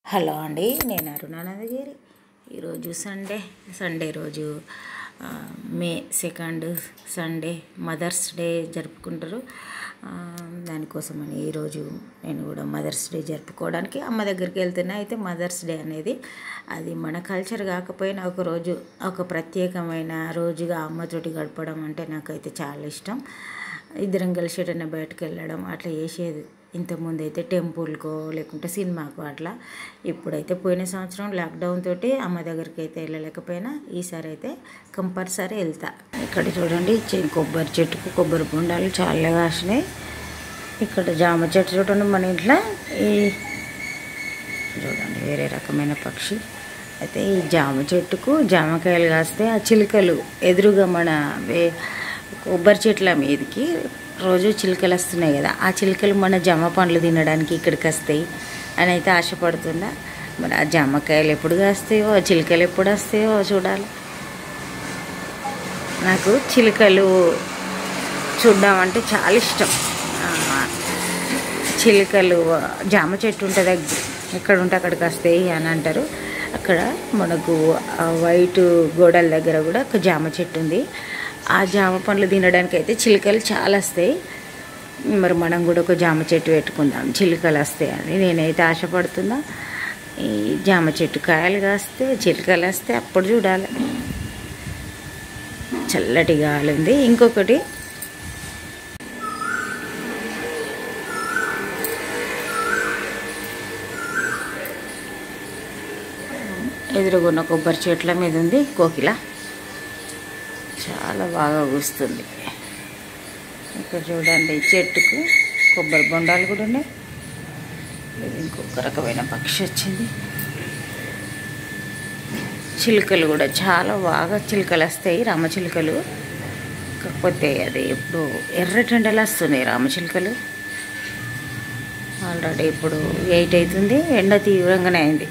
hello అండి నేను అరుణానందగిరి ఈరోజు సండే సండే రోజు ఆ, May second Sunday mother's day జరుపుకుంటారు ఆ, దానికోసమని ఈరోజు నేను కూడా మదర్స్ డే జరుపుకోవడానికి అమ్మ దగ్గరికి వెళ్తున్నా అయితే మదర్స్ డే అనేది అది మన కల్చర్ కాకపోయినా ఒక రోజు ఒక ప్రత్యేకమైన రోజుగా అమ్మతోటి గడపడం అంటే నాకైతే చాలా ఇష్టం ఇద్దరం కలిసి ఎటైనా బయటకు వెళ్ళడం అట్లా చేసేది ఇంతకుముందు అయితే టెంపుల్కో లేకుంటే సినిమాకో అట్లా ఇప్పుడైతే పోయిన సంవత్సరం లాక్డౌన్ తోటి అమ్మ దగ్గరికి అయితే వెళ్ళలేకపోయినా ఈసారి అయితే కంపల్సరీ వెళ్తా ఇక్కడ చూడండి చి- కొబ్బరి చెట్టుకు కొబ్బరి బొండాలు చాలా కాసినాయి ఇక్కడ జామ చెట్టు చూడండి మన ఇంట్లో ఈ చూడండి వేరే రకమైన పక్షి అయితే ఈ జామ చెట్టుకు జామకాయలు కాస్తే ఆ చిలుకలు ఎదురుగా మన వే- కొబ్బరి చెట్ల మీదకి రోజు చిలుకలు వస్తున్నాయి కదా ఆ చిలుకలు మన జామ పండ్లు తినడానికి ఇక్కడికి వస్తాయి అని అయితే ఆశపడుతున్నా మరి ఆ జామకాయలు ఎప్పుడు కాస్తాయో ఆ చిలుకలు ఎప్పుడు వస్తాయో చూడాలి నాకు చిలుకలు చూడడం అంటే చాలా ఇష్టం ఆ, చిలుకలు జామ చెట్టు ఉంటుంది ఎక్కడ ఉంటే అక్కడికి వస్తాయి అని అంటారు అక్కడ మనకు ఆ వైట్ గోడల దగ్గర కూడా ఒక జామ చెట్టు ఉంది ఆ జామ పండ్లు తినడానికి అయితే చిలుకలు చాలా వస్తాయి మరి మనం కూడా ఒక జామ చెట్టు పెట్టుకుందాం చిలుకలు వస్తాయి అని నేనైతే ఆశపడుతున్నా ఈ జామ చెట్టు కాయలు కాస్తే చిలుకలు వస్తే అప్పుడు చూడాలి చల్లటి గాలి ఉంది ఇంకొకటి ఎదురుగున్న కొబ్బరి చెట్ల మీద ఉంది కోకిల చాలా బాగా కూస్తుంది ఇక్కడ చూడండి ఈ చెట్టుకు కొబ్బరి బొండాలు కూడా ఉన్నాయి ఇది ఇంకొక రకమైన పక్షి వచ్చింది చిలుకలు కూడా చాలా బాగా చిలుకలు వస్తాయి రామచిలుకలు కాకపోతే అది ఇప్పుడు ఎర్రటెండలు వస్తున్నాయి రామచిలుకలు ఆల్రెడీ ఇప్పుడు ఎయిట్ అవుతుంది ఎండ తీవ్రంగానే అయింది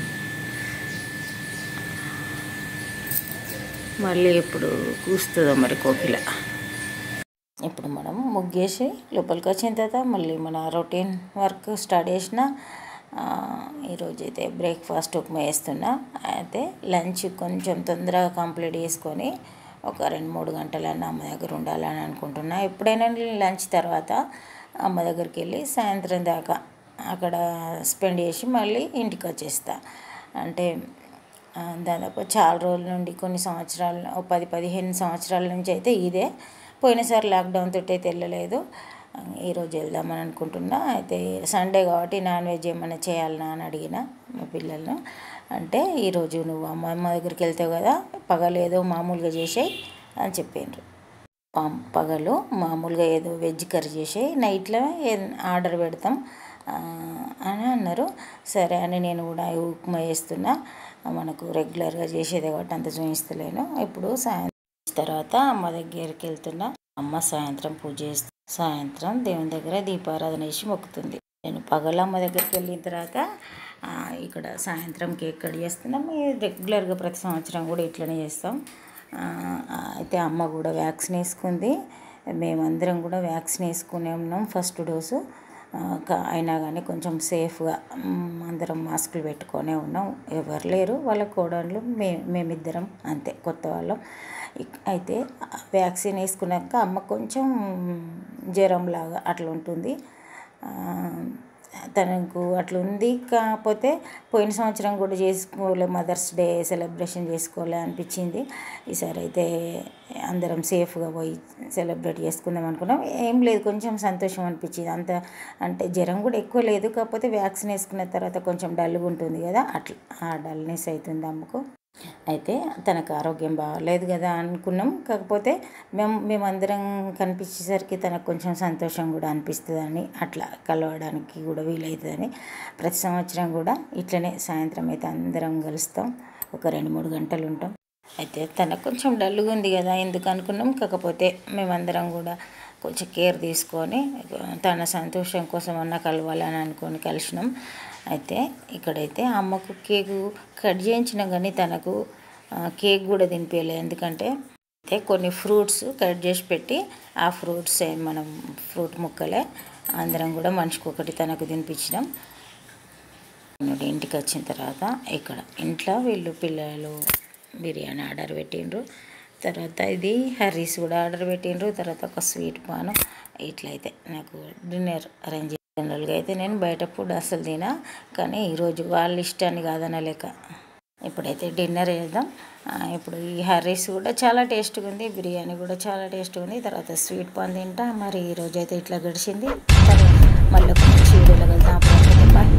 మళ్ళీ ఇప్పుడు కూస్తుందో మరి కోకిల ఇప్పుడు మనం ముగ్గేసి లోపలికి వచ్చిన తర్వాత మళ్ళీ మన రొటీన్ వర్క్ స్టార్ట్ చేసిన ఆ, ఈరోజు అయితే బ్రేక్ఫాస్ట్ ఉప్మా వేస్తున్నా అయితే లంచ్ కొంచెం తొందరగా కంప్లీట్ చేసుకొని ఒక రెండు మూడు గంటలన్నా అమ్మ దగ్గర ఉండాలని అనుకుంటున్నా ఎప్పుడైనా లంచ్ తర్వాత అమ్మ దగ్గరికి వెళ్ళి సాయంత్రం దాకా అక్కడ స్పెండ్ చేసి మళ్ళీ ఇంటికి వచ్చేస్తా అంటే ఆ, దాదాపు చాలా రోజుల నుండి కొన్ని సంవత్సరాలు ఓ పది పదిహేను సంవత్సరాల నుంచి అయితే ఇదే పోయినసారి లాక్డౌన్ తోటి అయితే వెళ్ళలేదు ఆ, ఈరోజు వెళ్దామని అనుకుంటున్నా అయితే సండే కాబట్టి నాన్ వెజ్ ఏమైనా చేయాలనా అని అడిగిన మా పిల్లలను అంటే ఈరోజు నువ్వు అమ్మ అమ్మ దగ్గరికి వెళ్తావు కదా పగలేదో మామూలుగా చేసేయి అని చెప్పిండ్రు పం- పగలు మామూలుగా ఏదో వెజ్ కర్రీ చేసి నైట్లో ఏ- ఆర్డర్ పెడతాం ఆ, అని అన్నారు సరే అని నేను కూడా ఈ ఉప్మా చేస్తున్నా మనకు రెగ్యులర్గా చేసేదే కాబట్టి అంత చూపిస్తలేను ఇప్పుడు సాయంత్రం తర్వాత అమ్మ దగ్గరికి వెళ్తున్నా అమ్మ సాయంత్రం పూజ చేస్తూ సాయంత్రం దేవుని దగ్గర దీపారాధన చేసి మొక్కుతుంది నేను పగల అమ్మ దగ్గరికి వెళ్ళిన తర్వాత ఆ, ఇక్కడ సాయంత్రం కేక్ కట్ చేస్తున్నాం ఇది రెగ్యులర్గా ప్రతి సంవత్సరం కూడా ఇట్లనే చేస్తాం ఆ, అయితే అమ్మ కూడా వ్యాక్సిన్ వేసుకుంది మేమందరం కూడా వ్యాక్సిన్ వేసుకునే ఉన్నాం ఫస్ట్ డోసు ఆ, క- అయినా కానీ కొంచెం సేఫ్గా మ్, అందరం మాస్కులు పెట్టుకొనే ఉన్నాం ఎవరు లేరు వాళ్ళ కోడళ్ళు మే మేమిద్దరం అంతే కొత్త వాళ్ళం ఇక్- అయితే వ్యాక్సిన్ వేసుకున్నాక అమ్మ కొంచెం జ్వరం లాగా అట్లా ఉంటుంది ఆ, తనకు అట్లా ఉంది కాకపోతే పోయిన సంవత్సరం కూడా చేసుకోలే మదర్స్ డే సెలబ్రేషన్ చేసుకోలే అనిపించింది ఈసారి అయితే అందరం సేఫ్గా పోయి సెలబ్రేట్ చేసుకుందాం అనుకున్నాం ఏం లేదు కొంచెం సంతోషం అనిపించింది అంత అంటే జ్వరం కూడా ఎక్కువ లేదు కాకపోతే వ్యాక్సిన్ వేసుకున్న తర్వాత కొంచెం డల్గా ఉంటుంది కదా అట్లా ఆ డల్నెస్ అవుతుంది అమ్మకు అయితే తనకు ఆరోగ్యం బాగాలేదు కదా అనుకున్నాం కాకపోతే మేము మేమందరం కనిపించేసరికి తనకు కొంచెం సంతోషం కూడా అనిపిస్తుందని అట్లా కలవడానికి కూడా వీలవుతుందని ప్రతి సంవత్సరం కూడా ఇట్లనే సాయంత్రం అయితే అందరం కలుస్తాం ఒక రెండు మూడు గంటలు ఉంటాం అయితే తనకు కొంచెం డల్గా ఉంది కదా ఎందుకు అనుకున్నాం కాకపోతే మేమందరం కూడా కొంచెం కేర్ తీసుకొని తన సంతోషం కోసం అన్న కలవాలని అనుకొని కలిసినాం అయితే ఇక్కడైతే అమ్మకు కేకు కట్ చేయించినా కానీ తనకు ఆ, కేక్ కూడా తినిపించలేదు ఎందుకంటే అయితే కొన్ని ఫ్రూట్స్ కట్ చేసి పెట్టి ఆ ఫ్రూట్స్ మనం ఫ్రూట్ ముక్కలే అందరం కూడా మనిషికి ఒకటి తనకు తినిపించినాం నుండి ఇంటికి వచ్చిన తర్వాత ఇక్కడ ఇంట్లో వీళ్ళు పిల్లలు బిర్యానీ ఆర్డర్ పెట్టిండ్రు తర్వాత ఇది హర్రీస్ కూడా ఆర్డర్ పెట్టిండ్రు తర్వాత ఒక స్వీట్ పాను ఇట్లయితే నాకు డిన్నర్ అరేంజ్ జనరల్గా అయితే నేను బయట ఫుడ్ అసలు తినా కానీ ఈరోజు వాళ్ళ ఇష్టాన్ని కాదనలేక ఇప్పుడైతే డిన్నర్ చేద్దాం ఆ, ఇప్పుడు ఈ హర్రీస్ కూడా చాలా టేస్ట్గా ఉంది బిర్యానీ కూడా చాలా టేస్ట్గా ఉంది తర్వాత స్వీట్ పాన్ తింటా మరి ఈరోజు అయితే ఇట్లా గడిచింది సరే మళ్ళీ ఒక మంచి వీడియోలో వెళ్దాం అప్పుడు బాయ్